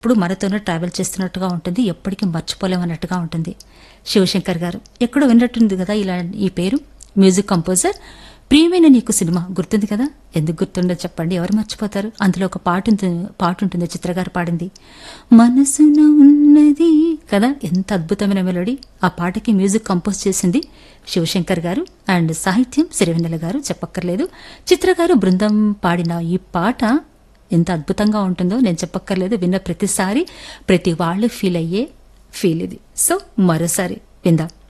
ఇప్పుడు మనతోనే ట్రావెల్ చేస్తున్నట్టుగా ఉంటుంది ఎప్పటికీ మర్చిపోలేమన్నట్టుగా ఉంటుంది శివశంకర్ గారు ఎక్కడో విన్నట్టుంది కదా ఇలా ఈ పేరు మ్యూజిక్ కంపోజర్ ప్రియమైన నీకు సినిమా గుర్తుంది కదా ఎందుకు గుర్తుండో చెప్పండి ఎవరు మర్చిపోతారు అందులో ఒక పాట ఉంటుంది పాట ఉంటుంది చిత్ర గారు పాడింది మనసున ఉన్నది కదా ఎంత అద్భుతమైన మెలోడీ ఆ పాటకి మ్యూజిక్ కంపోజ్ చేసింది శివశంకర్ గారు అండ్ సాహిత్యం సిరివెన్నెల గారు చెప్పక్కర్లేదు చిత్ర గారు బృందం పాడిన ఈ పాట ఎంత అద్భుతంగా ఉంటుందో నేను చెప్పక్కర్లేదు విన్న ప్రతిసారి ప్రతి వాళ్ళు ఫీల్ అయ్యే ఫీల్ ఇది సో మరోసారి విందాం